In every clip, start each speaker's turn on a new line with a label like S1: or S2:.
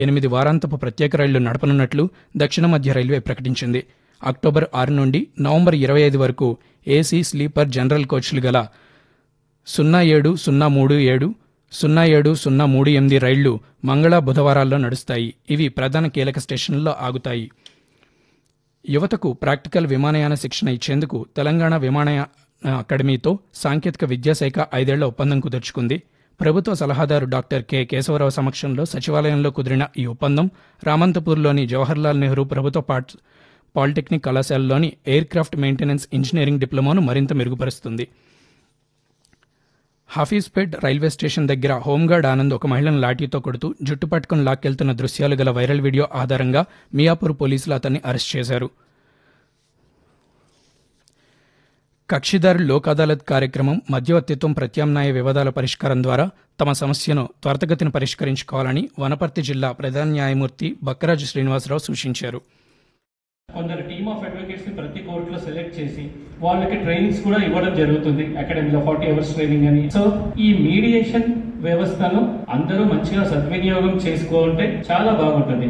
S1: ఎనిమిది వారాంతపు ప్రత్యేక రైళ్లు నడపనున్నట్లు దక్షిణ మధ్య రైల్వే ప్రకటించింది అక్టోబర్ ఆరు నుండి నవంబర్ ఇరవై ఐదు వరకు ఏసీ స్లీపర్ జనరల్ కోచ్లు గల సున్నా ఏడు సున్నా మూడు ఏడు సున్నా ఏడు సున్నా మూడు ఎనిమిది రైళ్లు మంగళ బుధవారాల్లో నడుస్తాయి ఇవి ప్రధాన కీలక స్టేషన్లలో ఆగుతాయి యువతకు ప్రాక్టికల్ విమానయాన శిక్షణ ఇచ్చేందుకు తెలంగాణ విమానయాన అకాడమీతో సాంకేతిక విద్యాశాఖ ఐదేళ్ల ఒప్పందం కుదుర్చుకుంది ప్రభుత్వ సలహాదారు డాక్టర్ కె కేశవరావు సమక్షంలో సచివాలయంలో కుదిరిన ఈ ఒప్పందం రామంతపూర్లోని జవహర్లాల్ నెహ్రూ ప్రభుత్వ పాఠ్ పాలిటెక్నిక్ కళాశాలలోని ఎయిర్ క్రాఫ్ట్ మెయింటెనెన్స్ ఇంజనీరింగ్ డిప్లొమాను మరింత మెరుగుపరుస్తుంది హఫీజ్పేట్ రైల్వే స్టేషన్ దగ్గర హోంగార్డ్ ఆనంద్ ఒక మహిళను లాఠీతో కొడుతూ జుట్టు పట్టుకుని లాక్కెళ్తున్న దృశ్యాలు గల వైరల్ వీడియో ఆధారంగా మియాపూర్ పోలీసులు అతన్ని అరెస్ట్ చేశారు కక్షిదారు లోక్ అదాలత్ కార్యక్రమం మధ్యవర్తిత్వం ప్రత్యామ్నాయ వివాదాల పరిష్కారం ద్వారా తమ సమస్యను త్వరితగతిన పరిష్కరించుకోవాలని వనపర్తి జిల్లా ప్రధాన న్యాయమూర్తి బక్కరాజు శ్రీనివాసరావు సూచించారు
S2: కొందరు టీమ్ ఆఫ్ అడ్వకేట్స్ ని ప్రతి కోర్టులో సెలెక్ట్ చేసి వాళ్ళకి ట్రైనింగ్స్ కూడా ఇవ్వడం జరుగుతుంది అకాడమీలో ఫార్టీ అవర్స్ ట్రైనింగ్ అని సో ఈ మీడియేషన్ వ్యవస్థను అందరూ మంచిగా సద్వినియోగం చేసుకోవాలంటే చాలా బాగుంటుంది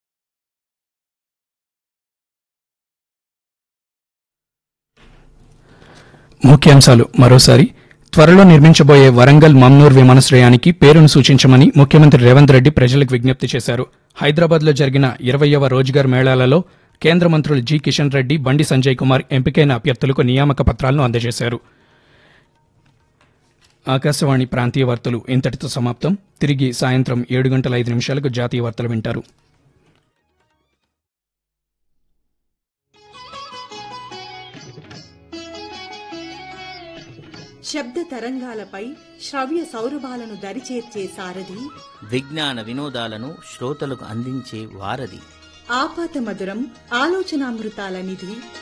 S1: ముఖ్యాంశాలు మరోసారి త్వరలో నిర్మించబోయే వరంగల్ మమ్నూర్ విమానాశ్రయానికి పేరును సూచించమని ముఖ్యమంత్రి రేవంత్ రెడ్డి ప్రజలకు విజ్ఞప్తి చేశారు హైదరాబాద్లో జరిగిన ఇరవయవ రోజ్గార్ మేళాలలో కేంద్ర మంత్రులు జి కిషన్ రెడ్డి బండి సంజయ్ కుమార్ ఎంపికైన అభ్యర్థులకు నియామక పత్రాలను అందజేశారు ఆకాశవాణి ప్రాంతీయ వార్తలు ఇంతటితో సమాప్తం తిరిగి సాయంత్రం ఏడు గంటల ఐదు నిమిషాలకు జాతీయ వార్తలు వింటారు
S3: శబ్ద తరంగాలపై శ్రవ్య సౌరభాలను దరిచేర్చే సారథి
S4: విజ్ఞాన వినోదాలను శ్రోతలకు అందించే వారధి
S3: ఆపాత మధురం ఆలోచనామృతాల నిధి